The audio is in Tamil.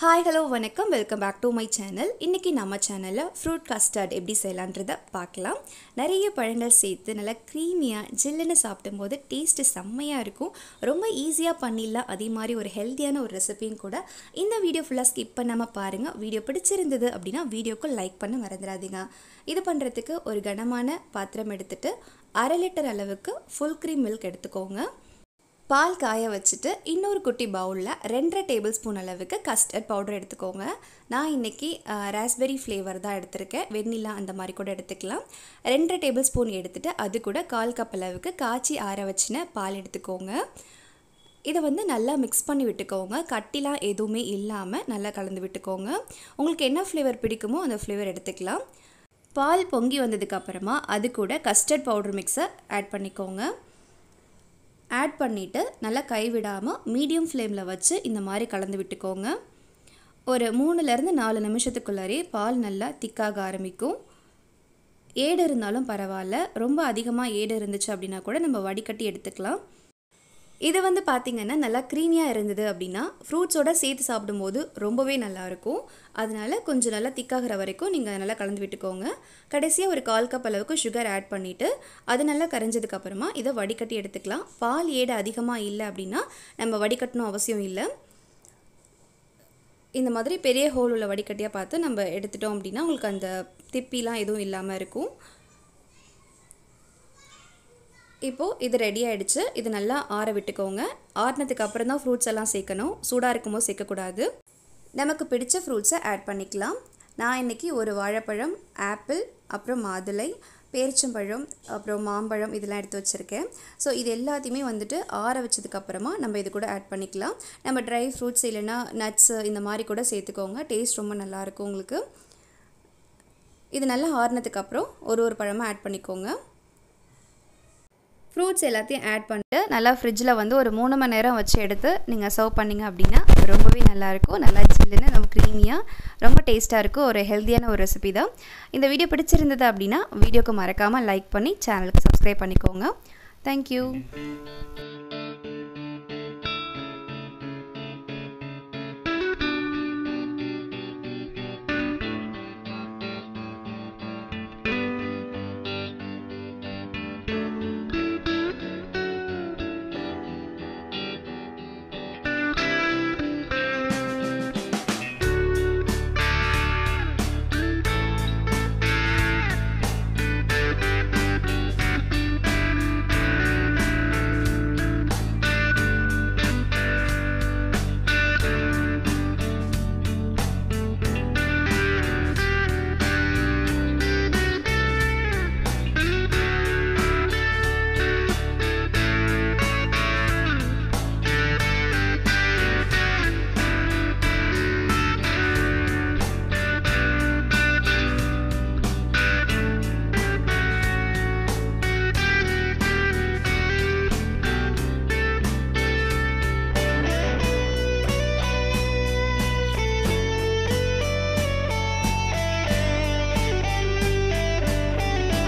ஹாய் ஹலோ வணக்கம் welcome back to my channel இன்றைக்கி நம்ம சேனலில் ஃப்ரூட் கஸ்டர்ட் எப்படி செய்யலான்றதை பார்க்கலாம் நிறைய பழங்கள் சேர்த்து நல்லா க்ரீமியாக ஜில்லுன்னு சாப்பிடும்போது டேஸ்ட்டு செம்மையாக இருக்கும் ரொம்ப ஈஸியாக பண்ணிடலாம் அதே மாதிரி ஒரு ஹெல்த்தியான ஒரு ரெசிபியும் கூட இந்த வீடியோ ஃபுல்லாக ஸ்கிப் பண்ணாமல் பாருங்கள் வீடியோ பிடிச்சிருந்தது அப்படின்னா வீடியோக்கு லைக் பண்ண மறந்துடாதீங்க இது பண்ணுறதுக்கு ஒரு கனமான பாத்திரம் எடுத்துகிட்டு அரை லிட்டர் அளவுக்கு ஃபுல் க்ரீம் மில்க் எடுத்துக்கோங்க பால் காய வச்சுட்டு இன்னொரு குட்டி பவுலில் ரெண்டரை டேபிள் ஸ்பூன் அளவுக்கு கஸ்டர்ட் பவுடர் எடுத்துக்கோங்க நான் இன்றைக்கி ராஸ்பெரி ஃப்ளேவர் தான் எடுத்திருக்கேன் வெண்ணிலா அந்த மாதிரி கூட எடுத்துக்கலாம் ரெண்டரை டேபிள் ஸ்பூன் எடுத்துகிட்டு அது கூட கால் கப் அளவுக்கு காய்ச்சி ஆற வச்சின பால் எடுத்துக்கோங்க இதை வந்து நல்லா மிக்ஸ் பண்ணி விட்டுக்கோங்க கட்டிலாம் எதுவுமே இல்லாமல் நல்லா கலந்து விட்டுக்கோங்க உங்களுக்கு என்ன ஃப்ளேவர் பிடிக்குமோ அந்த ஃப்ளேவர் எடுத்துக்கலாம் பால் பொங்கி வந்ததுக்கப்புறமா அது கூட கஸ்டர்ட் பவுடர் மிக்ஸை ஆட் பண்ணிக்கோங்க ஆட் பண்ணிவிட்டு நல்லா கைவிடாமல் மீடியம் ஃப்ளேமில் வச்சு இந்த மாதிரி கலந்து விட்டுக்கோங்க ஒரு மூணுலேருந்து நாலு நிமிஷத்துக்குள்ளாரே பால் நல்லா திக்காக ஆரம்பிக்கும் ஏடு இருந்தாலும் பரவாயில்ல ரொம்ப அதிகமாக ஏடு இருந்துச்சு அப்படின்னா கூட நம்ம வடிகட்டி எடுத்துக்கலாம் இது வந்து பார்த்திங்கன்னா நல்லா க்ரீமியாக இருந்தது அப்படின்னா ஃப்ரூட்ஸோட சேர்த்து சாப்பிடும்போது ரொம்பவே நல்லாயிருக்கும் அதனால் கொஞ்சம் நல்லா திக்காகிற வரைக்கும் நீங்கள் நல்லா கலந்து விட்டுக்கோங்க கடைசியாக ஒரு கால் கப் அளவுக்கு சுகர் ஆட் பண்ணிவிட்டு அது நல்லா கரைஞ்சதுக்கப்புறமா இதை வடிகட்டி எடுத்துக்கலாம் பால் ஏடு அதிகமாக இல்லை அப்படின்னா நம்ம வடிகட்டணும் அவசியம் இல்லை இந்த மாதிரி பெரிய ஹோல் உள்ள வடிகட்டியாக பார்த்து நம்ம எடுத்துட்டோம் அப்படின்னா உங்களுக்கு அந்த திப்பிலாம் எதுவும் இல்லாமல் இருக்கும் இப்போது இது ரெடி ஆகிடுச்சு இது நல்லா ஆற விட்டுக்கோங்க ஆறினதுக்கு அப்புறம் தான் ஃப்ரூட்ஸ் எல்லாம் சேர்க்கணும் சூடாக இருக்கும்போது சேர்க்கக்கூடாது நமக்கு பிடிச்ச ஃப்ரூட்ஸை ஆட் பண்ணிக்கலாம் நான் இன்றைக்கி ஒரு வாழைப்பழம் ஆப்பிள் அப்புறம் மாதுளை பேரிச்சம்பழம் அப்புறம் மாம்பழம் இதெல்லாம் எடுத்து வச்சுருக்கேன் ஸோ இது எல்லாத்தையுமே வந்துட்டு ஆற வச்சதுக்கப்புறமா நம்ம இது கூட ஆட் பண்ணிக்கலாம் நம்ம ட்ரை ஃப்ரூட்ஸ் இல்லைன்னா நட்ஸு இந்த மாதிரி கூட சேர்த்துக்கோங்க டேஸ்ட் ரொம்ப நல்லாயிருக்கும் உங்களுக்கு இது நல்லா ஆறினதுக்கப்புறம் ஒரு ஒரு பழமாக ஆட் பண்ணிக்கோங்க ஃப்ரூட்ஸ் எல்லாத்தையும் ஆட் பண்ணிட்டு நல்லா ஃப்ரிட்ஜில் வந்து ஒரு மூணு மணி நேரம் வச்சு எடுத்து நீங்கள் சர்வ் பண்ணிங்க அப்படின்னா ரொம்பவே நல்லாயிருக்கும் நல்லா ஜில்லுன்னு ரொம்ப க்ரீமியாக ரொம்ப டேஸ்ட்டாக இருக்கும் ஒரு ஹெல்த்தியான ஒரு ரெசிபி தான் இந்த வீடியோ பிடிச்சிருந்தது அப்படின்னா வீடியோக்கு மறக்காமல் லைக் பண்ணி சேனலுக்கு சப்ஸ்கிரைப் பண்ணிக்கோங்க தேங்க்யூ